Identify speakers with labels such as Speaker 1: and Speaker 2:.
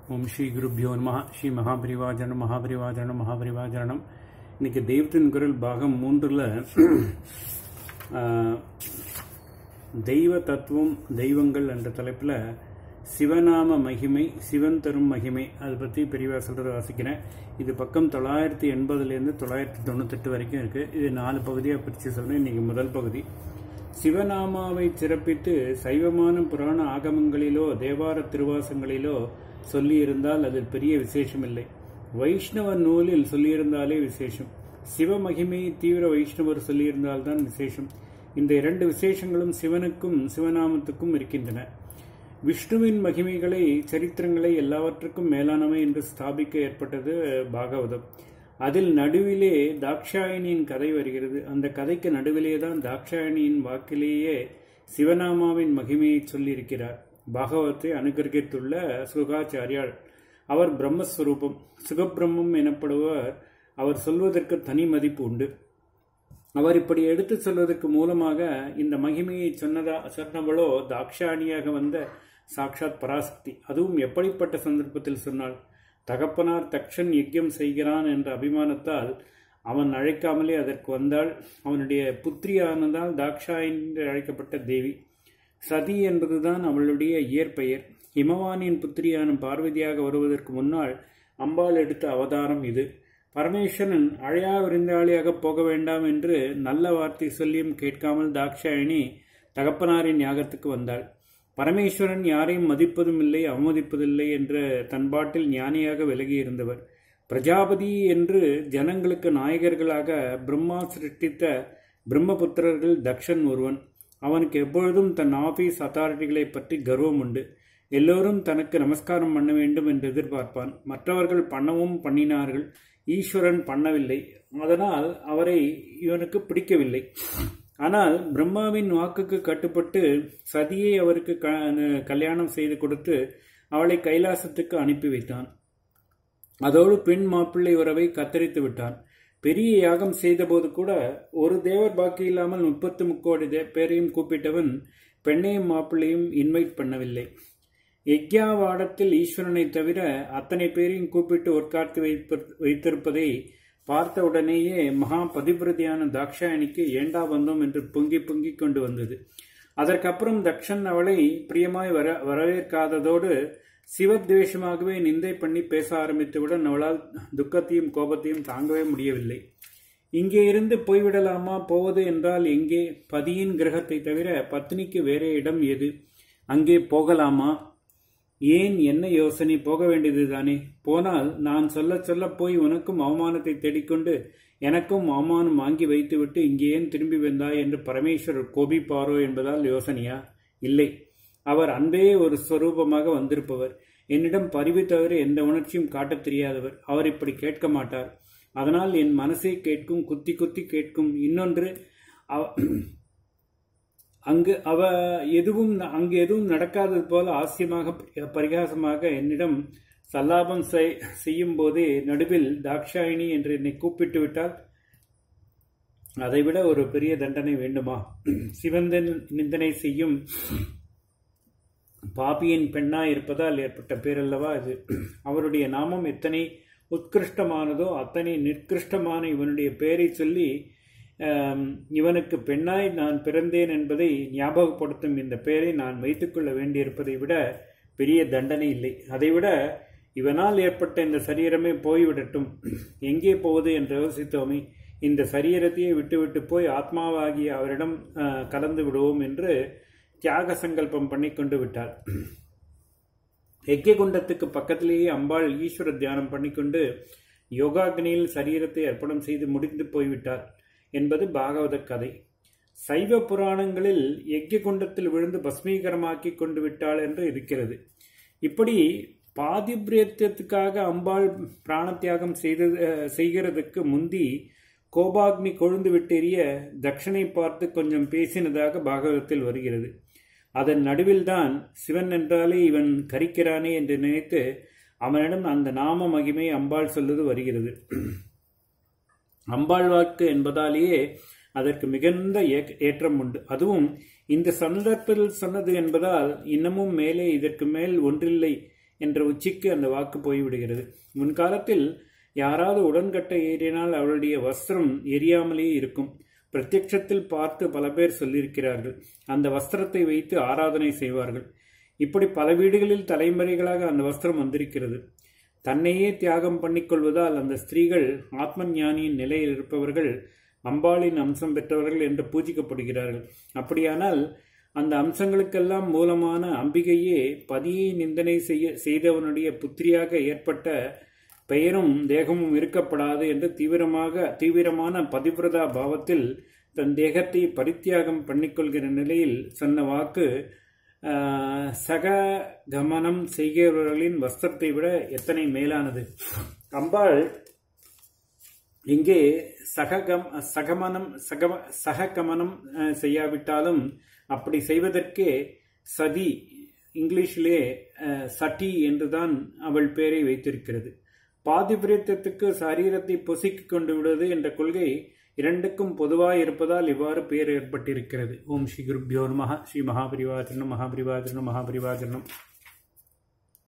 Speaker 1: ஓம் ஸ்ரீ குருப்யோ நம ஸ்ரீ மகாபரிவாஜனம் மகாபரிவாஜனம் மகாபரிவாஜனம் இன்னைக்கு தெய்வத்தின் குரல் பாகம் மூன்றில் தெய்வ தத்துவம் தெய்வங்கள் என்ற தலைப்பில் சிவநாம மகிமை சிவன் தரும் மகிமை அதை பற்றி பெரியவா சொல்கிறத வாசிக்கிறேன் இது பக்கம் தொள்ளாயிரத்தி எண்பதுலேருந்து தொள்ளாயிரத்தி தொண்ணூத்தெட்டு வரைக்கும் இருக்குது இது நாலு பகுதியாக பிரித்து சொல்கிறேன் இன்றைக்கி முதல் பகுதி சிவநாமாவை சிறப்பித்து சைவமான புராண ஆகமங்களிலோ தேவார திருவாசங்களிலோ சொல்லியிருந்தால் அதில் பெரிய விசேஷமில்லை வைஷ்ணவ நூலில் சொல்லியிருந்தாலே விசேஷம் சிவ மகிமையை தீவிர வைஷ்ணவர் சொல்லியிருந்தால்தான் விசேஷம் இந்த இரண்டு விசேஷங்களும் சிவனுக்கும் சிவநாமத்துக்கும் இருக்கின்றன விஷ்ணுவின் மகிமைகளை சரித்திரங்களை எல்லாவற்றுக்கும் மேலானவை என்று ஸ்தாபிக்க ஏற்பட்டது பாகவதம் அதில் நடுவிலே தாக்ஷாயணியின் கதை வருகிறது அந்த கதைக்கு நடுவிலே தான் தாக்ஷாயணியின் வாக்கிலேயே சிவநாமாவின் மகிமையை சொல்லியிருக்கிறார் பாகவத்தை அனுகிரகித்துள்ள சுகாச்சாரியாள் அவர் பிரம்மஸ்வரூபம் சுகபிரம்மம் எனப்படுவர் அவர் சொல்வதற்கு தனி மதிப்பு உண்டு அவர் இப்படி எடுத்து சொல்வதற்கு மூலமாக இந்த மகிமையை சொன்னதா சொன்னவளோ தாக்ஷாணியாக வந்த சாட்சாத் பராசக்தி அதுவும் எப்படிப்பட்ட சந்தர்ப்பத்தில் சொன்னாள் தகப்பனார் தக்ஷன் யஜ்யம் செய்கிறான் என்ற அபிமானத்தால் அவன் அழைக்காமலே அதற்கு வந்தால் அவனுடைய புத்திரியானதால் தாக்ஷா என்று அழைக்கப்பட்ட தேவி சதி என்பதுதான் அவளுடைய இயற்பெயர் ஹிமவானின் புத்திரியான பார்வதியாக வருவதற்கு முன்னால் அம்பாள் எடுத்த அவதாரம் இது பரமேஸ்வரன் அழையா விருந்தாளியாக போக வேண்டாம் என்று நல்ல வார்த்தை சொல்லியும் கேட்காமல் தாக்ஷாயணி தகப்பனாரின் யாகத்துக்கு வந்தாள் பரமேஸ்வரன் யாரையும் மதிப்பதும் இல்லை அவமதிப்பதில்லை என்ற தன்பாட்டில் ஞானியாக விலகி இருந்தவர் பிரஜாபதி என்று ஜனங்களுக்கு நாயகர்களாக பிரம்மா சிருஷ்டித்த பிரம்மபுத்திரர்கள் தக்ஷன் ஒருவன் அவனுக்கு எப்பொழுதும் தன் ஆபீஸ் அத்தாரிட்டிகளை பற்றி கர்வம் உண்டு எல்லோரும் தனக்கு நமஸ்காரம் பண்ண வேண்டும் என்று எதிர்பார்ப்பான் மற்றவர்கள் பண்ணவும் பண்ணினார்கள் ஈஸ்வரன் பண்ணவில்லை அதனால் அவரை இவனுக்கு பிடிக்கவில்லை ஆனால் பிரம்மாவின் வாக்குக்கு கட்டுப்பட்டு சதியை அவருக்கு கல்யாணம் செய்து கொடுத்து அவளை கைலாசத்துக்கு அனுப்பி வைத்தான் அதோடு பெண் மாப்பிள்ளை உறவை கத்தரித்து விட்டான் பெரிய யாகம் செய்தபோது கூட ஒரு தேவர் பாக்கி இல்லாமல் முப்பத்து முக்கோடி பேரையும் கூப்பிட்டவன் பெண்ணையும் மாப்பிள்ளையும் இன்வைட் பண்ணவில்லை யக்யாவாடத்தில் ஈஸ்வரனை தவிர அத்தனை பேரையும் கூப்பிட்டு உட்கார்த்து வைத்திருப்பதை பார்த்த உடனேயே மகா பதிவிரதியான தாக்ஷாயணிக்கு ஏண்டா வந்தோம் என்று பொங்கி பொங்கி கொண்டு வந்தது அதற்கப்புறம் தக்ஷன் அவளை பிரியமாய் வர வரவேற்காததோடு சிவத்வேஷமாகவே நிந்தை பண்ணி பேச ஆரம்பித்தவுடன் அவளால் துக்கத்தையும் கோபத்தையும் தாங்கவே முடியவில்லை இங்கே இருந்து போய்விடலாமா போவது என்றால் எங்கே பதியின் கிரகத்தை தவிர பத்னிக்கு வேறே இடம் எது அங்கே போகலாமா ஏன் என்ன யோசனை போக வேண்டியது தானே போனால் நான் சொல்ல சொல்ல போய் உனக்கும் அவமானத்தை தேடிக்கொண்டு எனக்கும் அவமானம் வாங்கி வைத்துவிட்டு இங்கே ஏன் திரும்பி வந்தாய் என்று பரமேஸ்வரர் கோபிப்பாரோ என்பதால் யோசனையா இல்லை அவர் அன்பே ஒரு ஸ்வரூபமாக வந்திருப்பவர் என்னிடம் பரிவு தவிர எந்த உணர்ச்சியும் காட்டத் தெரியாதவர் அவர் இப்படி கேட்க மாட்டார் அதனால் என் மனசை கேட்கும் குத்தி குத்தி கேட்கும் இன்னொன்று அங்கு அவ எதுவும் அங்கு எதுவும் நடக்காதது போல ஆசியமாக பரிகாசமாக என்னிடம் சல்லாபம் செய்யும் போதே நடுவில் தாக்ஷாயினி என்று என்னை கூப்பிட்டு விட்டால் அதைவிட ஒரு பெரிய தண்டனை வேண்டுமா சிவந்தன் நிந்தனை செய்யும் பாபியின் பெண்ணா இருப்பதால் ஏற்பட்ட பேரல்லவா இது அவருடைய நாமம் எத்தனை உத்கிருஷ்டமானதோ அத்தனை நிற்கிருஷ்டமான இவனுடைய பெயரை சொல்லி இவனுக்கு பெண்ணாய் நான் பிறந்தேன் என்பதை ஞாபகப்படுத்தும் இந்த பெயரை நான் வைத்துக்கொள்ள வேண்டியிருப்பதை விட பெரிய தண்டனை இல்லை அதைவிட இவனால் ஏற்பட்ட இந்த சரீரமே போய்விடட்டும் எங்கே போவது என்று யோசித்தோமே இந்த சரீரத்தையே விட்டுவிட்டு போய் ஆத்மாவாகிய அவரிடம் கலந்து விடுவோம் என்று தியாக சங்கல்பம் பண்ணி கொண்டு விட்டார் குண்டத்துக்கு பக்கத்திலேயே அம்பாள் ஈஸ்வர தியானம் பண்ணிக்கொண்டு யோகாக்னியில் சரீரத்தை அர்ப்பணம் செய்து முடிந்து போய்விட்டார் என்பது பாகவத கதை சைவ புராணங்களில் குண்டத்தில் விழுந்து பஸ்மீகரமாக்கி கொண்டு விட்டாள் என்று இருக்கிறது இப்படி பாதிபிரியத்துக்காக அம்பாள் பிராணத்தியாகம் செய்து செய்கிறதுக்கு முந்தி கோபாக்னி கொழுந்து விட்டெறிய தட்சணை பார்த்து கொஞ்சம் பேசினதாக பாகவதத்தில் வருகிறது அதன் நடுவில்தான் சிவன் என்றாலே இவன் கரிக்கிறானே என்று நினைத்து அவனிடம் அந்த நாம மகிமை அம்பாள் சொல்லுது வருகிறது அம்பாள் வாக்கு என்பதாலேயே அதற்கு மிகுந்த ஏற்றம் உண்டு அதுவும் இந்த சந்தர்ப்பத்தில் சொன்னது என்பதால் இன்னமும் மேலே இதற்கு மேல் ஒன்றில்லை என்ற உச்சிக்கு அந்த வாக்கு போய்விடுகிறது முன்காலத்தில் யாராவது உடன்கட்டை ஏறினால் அவளுடைய வஸ்திரம் எரியாமலேயே இருக்கும் பிரத்யட்சத்தில் பார்த்து பல பேர் சொல்லியிருக்கிறார்கள் அந்த வஸ்திரத்தை வைத்து ஆராதனை செய்வார்கள் இப்படி பல வீடுகளில் தலைமுறைகளாக அந்த வஸ்திரம் வந்திருக்கிறது தன்னையே தியாகம் பண்ணிக்கொள்வதால் அந்த ஸ்திரீகள் ஆத்ம ஞானியின் நிலையில் இருப்பவர்கள் அம்பாளின் அம்சம் பெற்றவர்கள் என்று பூஜிக்கப்படுகிறார்கள் அப்படியானால் அந்த அம்சங்களுக்கெல்லாம் மூலமான அம்பிகையே பதியை நிந்தனை செய்ய செய்தவனுடைய புத்திரியாக ஏற்பட்ட பெயரும் தேகமும் இருக்கப்படாது என்று தீவிரமாக தீவிரமான பதிவிரதா பாவத்தில் தன் தேகத்தை பரித்தியாகம் பண்ணிக்கொள்கிற நிலையில் சொன்ன வாக்கு சக கமனம் செய்கிறவர்களின் வஸ்திரத்தை விட எத்தனை மேலானது அம்பாள் இங்கே சககம் சகமனம் சக சககமனம் செய்யாவிட்டாலும் அப்படி செய்வதற்கே சதி இங்கிலீஷிலே சட்டி என்றுதான் அவள் பெயரை வைத்திருக்கிறது பாதிபிரியத்துக்கு சரீரத்தை பொசுக்கிக் கொண்டு விடுவது என்ற கொள்கை இரண்டுக்கும் பொதுவாக இருப்பதால் இவ்வாறு பெயர் ஏற்பட்டிருக்கிறது ஓம் ஸ்ரீ குருப்யோ நம ஸ்ரீ மகாபரிவாச்சரணம் மகாபரிவாச்சரணம் மகாபரிவாச்சரணம்